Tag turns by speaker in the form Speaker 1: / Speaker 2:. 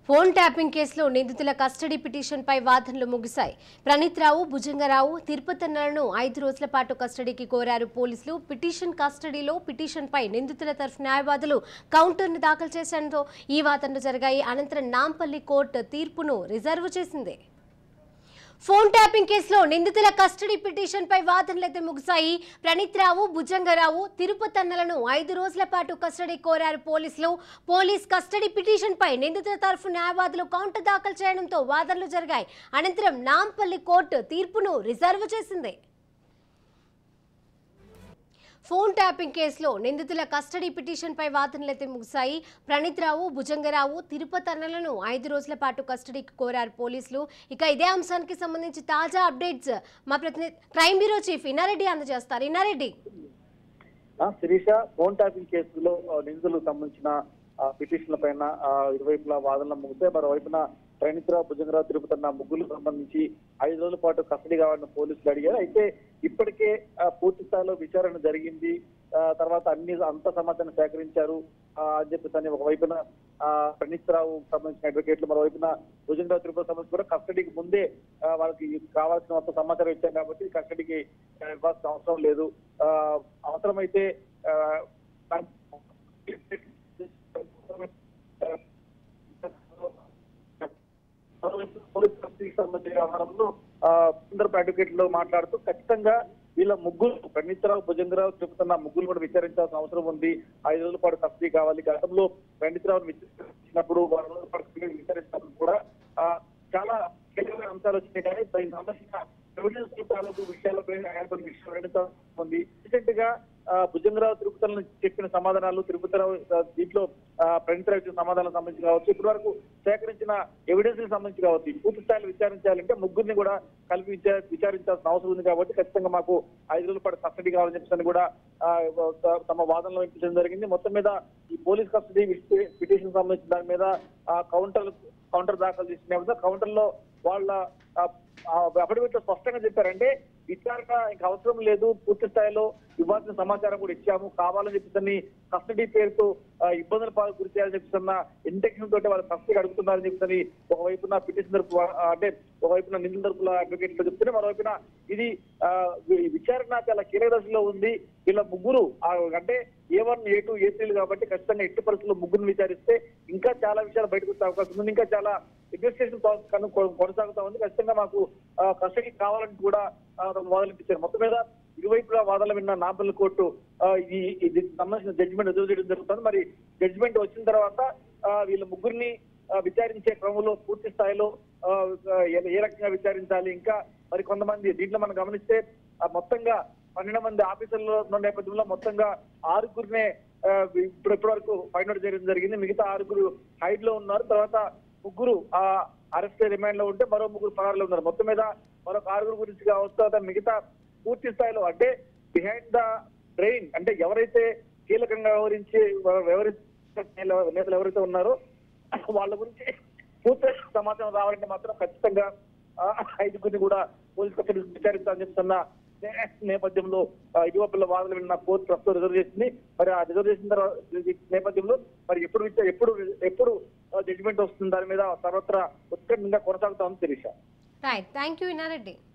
Speaker 1: phone tapping కేసులో నిందితుల custody పిటిషన్పై వాదనలు ముగిశాయి ప్రణీత్ రావు భుజంగరావు తిరుపతన్నలను ఐదు రోజుల పాటు కస్టడీకి కోరారు పోలీసులు పిటిషన్ కస్టడీలో పిటిషన్పై నిందితుల తరఫు న్యాయవాదులు కౌంటర్ను దాఖలు చేసేందుకు ఈ వాదనలు జరిగాయి అనంతరం నాంపల్లి కోర్టు తీర్పును రిజర్వ్ చేసింది ఫోన్ ట్యాపింగ్ కేసులో నిందితుల కస్టడీ పిటిషన్పై వాదనలైతే ముగిశాయి ప్రణీత్ రావు భుజంగరావు తిరుపతన్నలను ఐదు రోజుల పాటు కస్టడీ కోరారు పోలీసులు పోలీస్ కస్టడీ పిటిషన్పై నిందితుల తరఫు న్యాయవాదులు కౌంటర్ దాఖలు చేయడంతో వాదనలు జరిగాయి అనంతరం నాంపల్లి కోర్టు తీర్పును రిజర్వ్ చేసింది ఫోన్ ట్యాపింగ్ కేసులో నిందితుల కస్టడీ పిటిషన్పై వాదనలైతే ముగిశాయి ప్రణీత్ రావు భుజంగరావు తిరుపతన్నలను ఐదు రోజుల పాటు కస్టడీకి కోరారు పోలీసులు ఇక ఇదే అంశానికి సంబంధించి తాజా అప్డేట్స్ మా ప్రతినిధి క్రైమ్ బ్యూరో చీఫ్ ఇన్నారెడ్డి అందజేస్తారు ఇన్నారెడ్డి
Speaker 2: ఆ, శిరీష ఫోన్ ట్యాపింగ్ కేసులో ఆ, నిందితులకు సంబంధించిన ఆ, పిటిషన్ల పైన ఆ, ఇరువైపులా వాదనలు ముగితే మరోవైపున ప్రణిత్రావు భుజంగరావు తిరుపతన్న ముగ్గురు సంబంధించి ఐదు రోజుల పాటు కస్టడీ కావాలని పోలీసులు అడిగారు అయితే ఇప్పటికే ఆ, పూర్తి స్థాయిలో విచారణ జరిగింది ఆ, తర్వాత అన్ని అంత సమాచారం సేకరించారు ఆ, అని చెప్పేసి అని ఒకవైపున ఆ, ప్రణీత్రావు సంబంధించిన అడ్వకేట్లు మరోవైపున భుజంగరావు తిరుపతి సంబంధించి కూడా కస్టడీకి ముందే ఆ, వాళ్ళకి కావాల్సిన మొత్తం సమాచారం ఇచ్చారు కాబట్టి కస్టడీకి ఆ, ఇవ్వాల్సిన అవసరం లేదు ఆ, అవసరమైతే ఆ, పోలీస్ కస్టడీకి సంబంధించిన వ్యవహారంలో ఆ, సుందరపు అడ్వకేట్లు మాట్లాడుతూ ఖచ్చితంగా వీళ్ళ ముగ్గురు ప్రణీతరావు భుజంగరావు చెబుతున్న ముగ్గురు కూడా విచారించాల్సిన అవసరం ఉంది ఐదు రోజుల పాటు కస్టడీ కావాలి గతంలో ప్రణీతరావుని విచారించినప్పుడు వారం రోజుల పాటు కస్టడీ విచారించినప్పుడు కూడా ఆ, చాలా కీలకమైన అంశాలు వచ్చినాయి కానీ దానికి సంబంధించిన ఎవిడెన్స్ తాలూకు విషయాలపై ఆయన కొన్ని విషయాలు వెళ్తా ఉంది రీసెంట్ గా ఆ, భుజంగరావు తిరుపతిలో చెప్పిన సమాధానాలు తిరుపతిరావు ఆ, దీంట్లో ఆ, ప్రణీతరావు ఇచ్చిన సమాధానం సంబంధించి కావచ్చు ఇప్పటి వరకు సేకరించిన ఎవిడెన్స్ కి సంబంధించి కావచ్చు ఈ పూర్తి స్థాయిలో విచారించాలంటే ముగ్గురిని కూడా కలిపి విచార- విచారించాల్సిన అవసరం ఉంది కాబట్టి ఖచ్చితంగా మాకు ఐదు రోజుల పాటు కస్టడీ కావాలని చెప్పేసి కూడా ఆ, త- తమ వాదనలో వినిపించడం జరిగింది మొత్తం మీద ఈ పోలీస్ కస్టడీ పిటిషన్ సంబంధించిన దాని మీద ఆ, కౌంటర్ కౌంటర్ దాఖలు చేసిన నేపథ్యంలో కౌంటర్ లో వాళ్ళ అఫిడవిట్ లో స్పష్టంగా చెప్పారంటే విచారణ ఇంకా అవసరం లేదు పూర్తి స్థాయిలో ఇవ్వాల్సిన సమాచారం కూడా ఇచ్చాము కావాలని చెప్పేసి కస్టడీ పేరుతో ఆ, ఇబ్బందుల పాలు గురి చేయాలని చెప్పేసిన ఇంటెక్షన్ తోటి వాళ్ళు కస్టడీ అడుగుతున్నారని చెప్పేసి ఒకవైపున పిటిషన్ తరపు ఆ, అంటే ఒకవైపున నిందితుల తరపుల అడ్వకేట్లు చెప్తూనే మరోవైపున ఇది ఆ, వి- విచారణ చాలా కీలక దశలో ఉంది వీళ్ళ ముగ్గురు ఆ, అంటే ఏ వన్ ఏ టూ ఏ త్రీలు కాబట్టి ఖచ్చితంగా ఎట్టి పరిస్థితుల్లో ముగ్గురు విచారిస్తే ఇంకా చాలా విషయాలు బయటకు వచ్చే అవకాశం ఉంది ఇంకా చాలా ఇన్వెస్టిగేషన్ కను కొనసాగుతా ఉంది ఖచ్చితంగా మాకు ఆ, కస్టడీ కావాలని కూడా ఆ, వాదనలిపించారు మొత్తం మీద ఇరువైపులా వాదనలు విన్న నాంపల్లి కోర్టు ఆ, ఈ ఇది సంబంధించిన జడ్జిమెంట్ ఎదురు చేయడం జరుగుతుంది మరి జడ్జిమెంట్ వచ్చిన తర్వాత ఆ, వీళ్ళ ముగ్గురిని ఆ, విచారించే క్రమంలో పూర్తి స్థాయిలో ఆ, ఏ- ఏ రకంగా విచారించాలి ఇంకా మరి కొంతమంది దీంట్లో మనం గమనిస్తే ఆ, మొత్తంగా పన్నెండు మంది ఆఫీసర్ల ఉన్న నేపథ్యంలో మొత్తంగా ఆరుగురినే ఆ, ఇప్పుడు ఇప్పటి వరకు ఫైండ్ అవుట్ చేయడం జరిగింది మిగతా ఆరుగురు హైడ్ లో ఉన్నారు తర్వాత ముగ్గురు ఆ అరెస్ట్ రిమాండ్ లో ఉంటే మరో ముగ్గురు పరారులో ఉన్నారు మొత్తం మీద మరొక ఆరుగురు గురించి కావచ్చు తర్వాత మిగతా పూర్తి స్థాయిలో అంటే బిహైండ్ ద బ్రెయిన్ అంటే ఎవరైతే కీలకంగా వ్యవహరించి వ్యవహరించే నేతలు ఎవరైతే ఉన్నారో వాళ్ళ గురించి పూర్తి సమాచారం రావాలంటే మాత్రం ఖచ్చితంగా ఆ, ఐదుగురిని కూడా పోలీస్ కస్టడీ విచారిస్తారని చెప్తున్న నే- నేపథ్యంలో ఆ, ఇటీవల వాదనలు విన్న కోర్టు ప్రస్తుతం రిజర్వ్ చేసింది మరి ఆ రిజర్వ్ చేసిన తర్వాత నేపథ్యంలో మరి ఎప్పుడు విచా- ఎప్పుడు ఎప్పుడు జడ్జిమెంట్ వస్తుంది దాని మీద సర్వత్రా ఉత్కంఠంగా కొనసాగుతా ఉంది తెలిసా
Speaker 1: రైట్ థ్యాంక్ యూ ఇన్నారెడ్డి